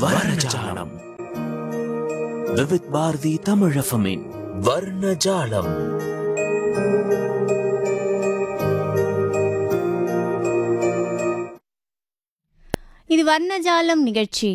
வர்ணஜாலம் விவித் பாரதி தமிழஃபமின் வர்ணஜாலம் இது வர்ணஜாலம் நிகழ்ச்சி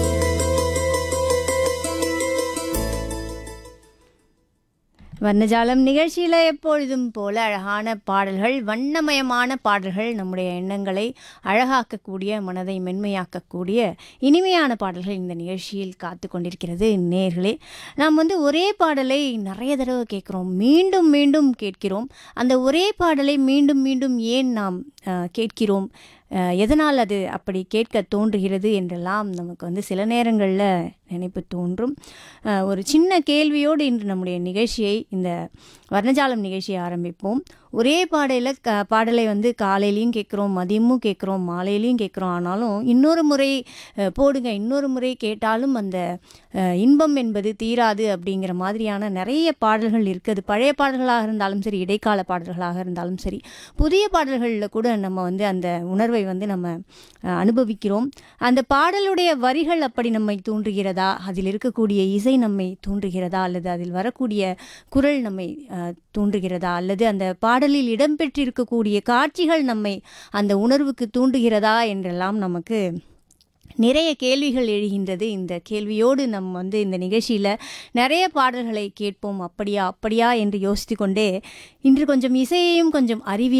வர்ணஜாலம் நிகழ்ச்சியில் எப்பொழுதும் போல அழகான பாடல்கள் வண்ணமயமான பாடல்கள் நம்முடைய எண்ணங்களை அழகாக்கக்கூடிய மனதை மென்மையாக்கக்கூடிய இனிமையான பாடல்கள் இந்த நிகழ்ச்சியில் காத்து கொண்டிருக்கிறது நேர்களே நாம் வந்து ஒரே பாடலை நிறைய தடவை கேட்குறோம் மீண்டும் மீண்டும் கேட்கிறோம் அந்த ஒரே பாடலை மீண்டும் மீண்டும் ஏன் நாம் அஹ், கேட்கிறோம் அஹ், எதனால் அது அப்படி கேட்க தோன்றுகிறது என்றெல்லாம் நமக்கு வந்து சில நேரங்களில் நினைப்பு தோன்றும் அஹ், ஒரு சின்ன கேள்வியோடு இன்று நம்முடைய நிகழ்ச்சியை இந்த வர்ணஜாலம் நிகழ்ச்சியை ஆரம்பிப்போம் ஒரே பாடையில் க பாடலை வந்து காலையிலையும் கேட்குறோம் மதியமும் கேட்குறோம் மாலையிலையும் கேட்குறோம் ஆனாலும் இன்னொரு முறை அஹ், போடுங்க இன்னொரு முறை கேட்டாலும் அந்த அஹ், இன்பம் என்பது தீராது அப்படிங்கிற மாதிரியான நிறைய பாடல்கள் இருக்குது பழைய பாடல்களாக இருந்தாலும் சரி இடைக்கால பாடல்களாக இருந்தாலும் சரி புதிய பாடல்களில் கூட நம்ம வந்து அந்த உணர்வை வந்து நம்ம அஹ், அனுபவிக்கிறோம் அந்த பாடலுடைய வரிகள் அப்படி நம்மை தூண்டுகிறதா அதில் இருக்கக்கூடிய இசை நம்மை தூண்டுகிறதா அல்லது அதில் வரக்கூடிய குரல் நம்மை அஹ், தூண்டுகிறதா அல்லது அந்த பாடலில் இடம்பெற்றிருக்கக்கூடிய காட்சிகள் நம்மை அந்த உணர்வுக்கு தூண்டுகிறதா என்றெல்லாம் நமக்கு நிறைய கேள்விகள் எழுகின்றது இந்த கேள்வியோடு நம்ம வந்து இந்த நிகழ்ச்சியில் நிறைய பாடல்களை கேட்போம் அப்படியா அப்படியா என்று யோசித்து கொண்டே இன்று கொஞ்சம் இசையையும் கொஞ்சம் அறிவியல்